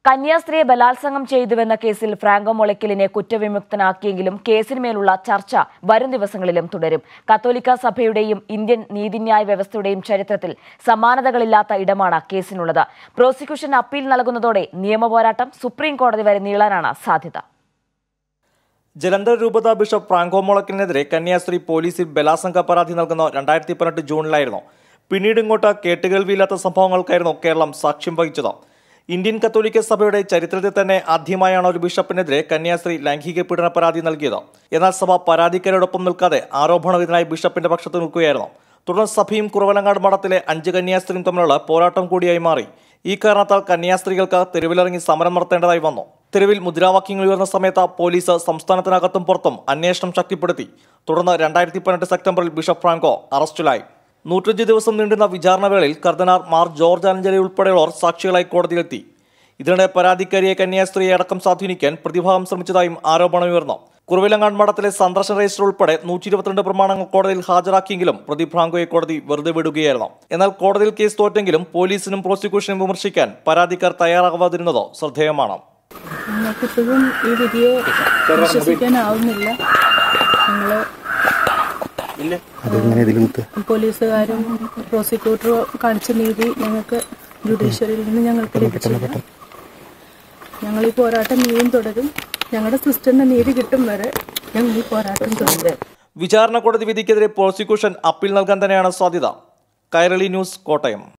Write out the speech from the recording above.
കന്യാസ്ത്രീയെ ബലാത്സംഗം ചെയ്തുവെന്ന കേസിൽ ഫ്രാങ്കോ മൊളയ്ക്കലിനെ കുറ്റവിമുക്തനാക്കിയെങ്കിലും കേസിന്മേലുള്ള ചർച്ച വരും ദിവസങ്ങളിലും തുടരും കത്തോലിക്ക സഭയുടെയും ഇന്ത്യൻ നീതിന്യായ വ്യവസ്ഥയുടെയും ചരിത്രത്തിൽ സമാനതകളില്ലാത്ത ഇടമാണ് കേസിനുള്ളത് പ്രോസിക്യൂഷൻ അപ്പീൽ നൽകുന്നതോടെ നിയമപോരാട്ടം സുപ്രീം കോടതി വരെ നീളാനാണ് സാധ്യത ജലന്ധർ രൂപത ബിഷപ്പ് ഫ്രാങ്കോ മുളക്കിനെതിരെ കന്യാസ്ത്രീ പോലീസിൽ ബലാത്സംഗ പരാതി നൽകുന്ന രണ്ടായിരത്തി പതിനെട്ട് ജൂണിലായിരുന്നു പിന്നീട് ഇങ്ങോട്ട് കേട്ടുകേൾവിയില്ലാത്ത സംഭവങ്ങൾക്കായിരുന്നു കേരളം സാക്ഷ്യം വഹിച്ചത് ഇന്ത്യൻ കത്തോലിക്ക സഭയുടെ ചരിത്രത്തിൽ തന്നെ ആദ്യമായാണ് ഒരു ബിഷപ്പിനെതിരെ കന്യാസ്ത്രീ ലൈംഗിക പീഡന പരാതി നൽകിയത് എന്നാൽ സഭ പരാതിക്കാരോടൊപ്പം നിൽക്കാതെ ആരോപണവിധനായി ബിഷപ്പിന്റെ പക്ഷത്ത് നിൽക്കുകയായിരുന്നു തുടർന്ന് സഭയും കുറവലങ്ങാട് മഠത്തിലെ അഞ്ച് കന്യാസ്ത്രീയും തമ്മിലുള്ള പോരാട്ടം കൂടിയായി മാറി ഈ കാരണത്താൽ കന്യാസ്ത്രീകൾക്ക് തെരുവിലിറങ്ങി സമരം നടത്തേണ്ടതായി വന്നു തെരുവിൽ മുദ്രാവാക്യങ്ങൾ ഉയർന്ന സമയത്ത് പോലീസ് സംസ്ഥാനത്തിനകത്തും പുറത്തും അന്വേഷണം ശക്തിപ്പെടുത്തി തുടർന്ന് രണ്ടായിരത്തി പതിനെട്ട് സെപ്റ്റംബറിൽ ബിഷപ്പ് ഫ്രാങ്കോ അറസ്റ്റിലായി നൂറ്റഞ്ച് ദിവസം നീണ്ടുന്ന വിചാരണ വേളയിൽ കർദനാർ മാർ ജോർജ് ആലഞ്ചലി ഉൾപ്പെടെയുള്ളവർ സാക്ഷികളായി കോടതിയിലെത്തി ഇതിനിടെ പരാതിക്കാരിയെ കന്യാസ്ത്രീയെ അടക്കം സ്വാധീനിക്കാൻ പ്രതിഭാഗം ശ്രമിച്ചതായും ആരോപണമുയർന്നു കുറവിലങ്ങാട് മഠത്തിലെ സന്ദർശന രജിസ്റ്റർ ഉൾപ്പെടെ നൂറ്റി ഇരുപത്തിരണ്ട് പ്രമാണങ്ങൾ കോടതിയിൽ ഹാജരാക്കിയെങ്കിലും പ്രതി ഫ്രാങ്കോയെ കോടതി വെറുതെ വിടുകയായിരുന്നു എന്നാൽ കോടതിയിൽ കേസ് തോറ്റെങ്കിലും പോലീസിനും പ്രോസിക്യൂഷനും വിമർശിക്കാൻ പരാതിക്കാർ തയ്യാറാകാതിരുന്നത് ശ്രദ്ധേയമാണ് ഞങ്ങൾക്കിപ്പോഴും ഈ വിധിയെ വിശ്വസിക്കാനാവുന്നില്ല ഞങ്ങൾ അതെങ്ങനെ ഇതിലുമുത്ത് പോലീസുകാരും പ്രോസിക്യൂട്ടറും കാണിച്ച നീതി ഞങ്ങൾക്ക് ജുഡീഷ്യറിയിൽ നിന്ന് ഞങ്ങൾക്ക് ലഭിച്ചില്ല ഞങ്ങൾ ഈ പോരാട്ടം നീയും തുടരും ഞങ്ങളുടെ സിസ്റ്ററിന് നീതി കിട്ടും വരെ ഞങ്ങൾ ഈ പോരാട്ടം തുടരും വിചാരണ കോടതി വിധിക്കെതിരെ പ്രോസിക്യൂഷൻ അപ്പീൽ നൽകാൻ തന്നെയാണ് സാധ്യത കൈരളി ന്യൂസ് കോട്ടയം